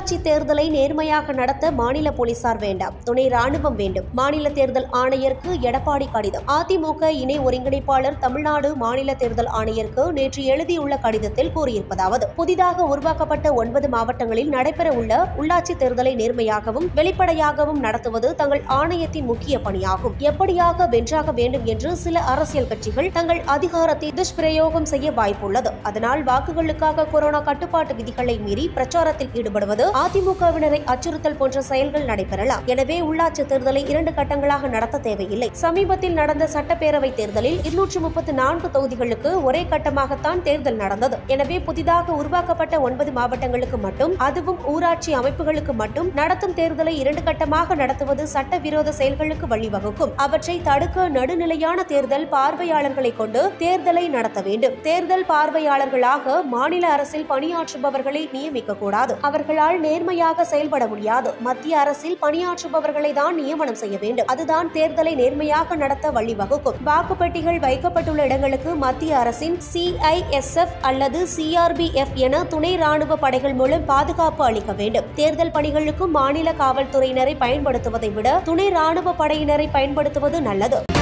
உள்ளாட்சி தேர்தலை நேர்மையாக நடத்த மாநில போலீசார் வேண்டாம் துணை ராணுவம் வேண்டும் மாநில தேர்தல் ஆணையருக்கு எடப்பாடி கடிதம் அதிமுக இணை ஒருங்கிணைப்பாளர் தமிழ்நாடு மாநில தேர்தல் ஆணையருக்கு நேற்று எழுதியுள்ள கடிதத்தில் கூறியிருப்பதாவது புதிதாக உருவாக்கப்பட்ட ஒன்பது மாவட்டங்களில் நடைபெற உள்ள உள்ளாட்சி தேர்தலை நேர்மையாகவும் வெளிப்படையாகவும் நடத்துவது தங்கள் ஆணையத்தின் முக்கிய பணியாகும் எப்படியாக வென்றாக வேண்டும் என்று சில அரசியல் கட்சிகள் தங்கள் அதிகாரத்தை துஷ்பிரயோகம் செய்ய வாய்ப்புள்ளது அதனால் வாக்குகளுக்காக கொரோனா கட்டுப்பாட்டு விதிகளை மீறி பிரச்சாரத்தில் ஈடுபடுவது அதிமுகவினரை அச்சுறுத்தல் போன்ற செயல்கள் நடைபெறலாம் எனவே உள்ளாட்சி தேர்தலை இரண்டு கட்டங்களாக நடத்த தேவையில்லை சமீபத்தில் நடந்த சட்டப்பேரவை தேர்தலில் இருநூற்று முப்பத்து நான்கு தொகுதிகளுக்கு ஒரே கட்டமாகத்தான் தேர்தல் நடந்தது எனவே புதிதாக உருவாக்கப்பட்ட ஒன்பது மாவட்டங்களுக்கு மட்டும் அதுவும் ஊராட்சி அமைப்புகளுக்கு மட்டும் நடத்தும் தேர்தலை இரண்டு கட்டமாக நடத்துவது சட்டவிரோத செயல்களுக்கு வழிவகுக்கும் அவற்றை தடுக்க நடுநிலையான தேர்தல் பார்வையாளர்களை கொண்டு தேர்தலை நடத்த வேண்டும் தேர்தல் பார்வையாளர்களாக மாநில அரசில் பணியாற்றுபவர்களை நியமிக்க கூடாது அவர்களால் நேர்மையாக செயல்பட முடியாது மத்திய அரசில் பணியாற்றுபவர்களை தான் நியமனம் செய்ய வேண்டும் அதுதான் தேர்தலை நேர்மையாக நடத்த வழிவகுக்கும் வாக்குப்பெட்டிகள் வைக்கப்பட்டுள்ள இடங்களுக்கு மத்திய அரசின் சிஐஎஸ்எஃப் அல்லது சிஆர்பிஎஃப் என துணை ராணுவ படைகள் மூலம் பாதுகாப்பு அளிக்க வேண்டும் தேர்தல் பணிகளுக்கும் மாநில காவல்துறையினரை பயன்படுத்துவதை விட துணை ராணுவ படையினரை பயன்படுத்துவது நல்லது